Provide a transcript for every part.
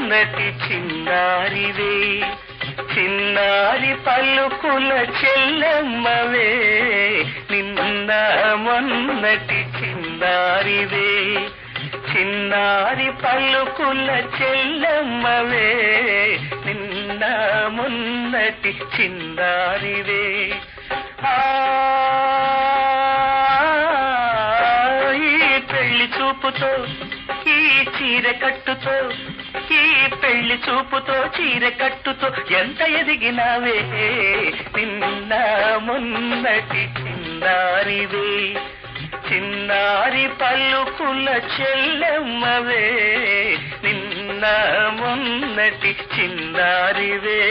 మొన్నటి చిన్నారివే చిన్నారి పలుకుల చెల్లమ్మవే నిన్న మొన్నటి చిన్నారివే చిన్నారి పలుకుల చెల్లమ్మవే నిన్న మొన్నటి చిన్నారివే ఆ ఈ పెళ్లి చూపుతో ఈ చీర కట్టుతో ఈ పెళ్లి చూపుతో చీర కట్టుతో ఎంత ఎదిగినావే నిన్న మొన్నటి చిన్నారివే చిన్నారి పలుకుల చెల్లెమ్మవే నిన్న మొన్నటి చిన్నారివే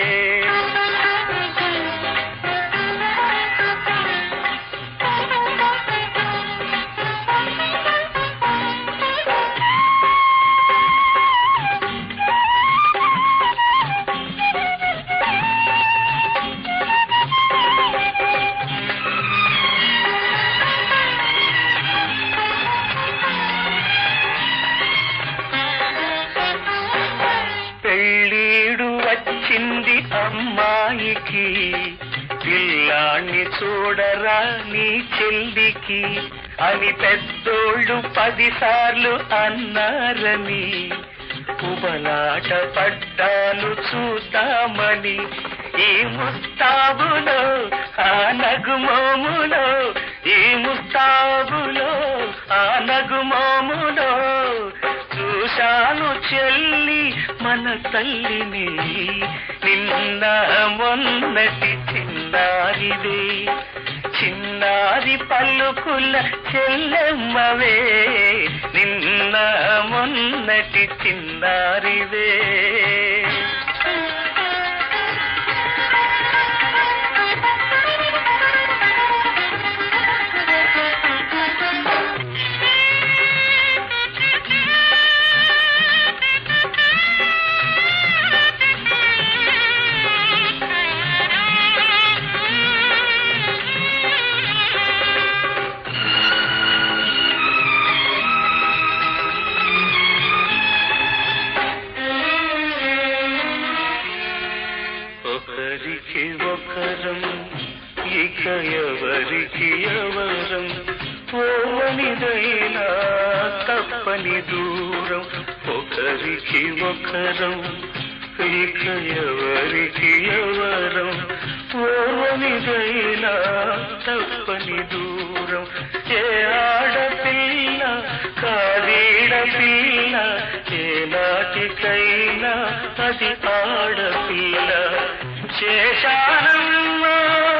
పెళ్ళీడు వచ్చింది అమ్మాయికి పిల్లాన్ని చూడరా నీ చెల్లికి అని పెద్దోళ్ళు పదిసార్లు అన్నారని ఉబలాట పడ్డాను చూద్దామని ఈ ముస్తాబులో ఆ నగుమోములో ఈ ముస్తాబులో ఆ నగుమోములో చూశాను చెల్లి మన తల్లిని నిన్న మొన్నటి చిన్నారిదే చిన్నారి పలుకుల చెల్లెమ్మవే నిన్న మొన్నటి చిన్నారివే ఒకరికి ఒకరం ఇక ఎవరికి ఎవరం పోవనిదైనా తప్పని దూరం ఒకరికి ఒకరం ఇక ఎవరికి ఎవరం పోవనిదైనా తప్పని దూరం ఏ ఆడపిల్ల కాదీడ పిల్ల ఏ నాటికైనా అది ఆడపిల్ల శేషానమ్మా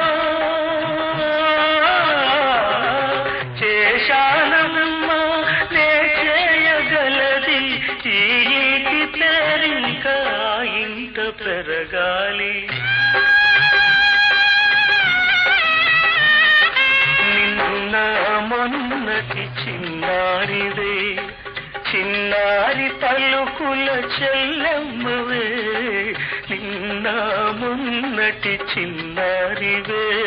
శేషానమ్మా నే చేయగలది ఈ ఇంటి పేరింకా ఇంట పెరగాలి నిన్న మొన్నటి చిన్నారివే చిన్నారి పలుకుల చెల్లమ్మవే నిన్న మొన్నటి చిన్నారివే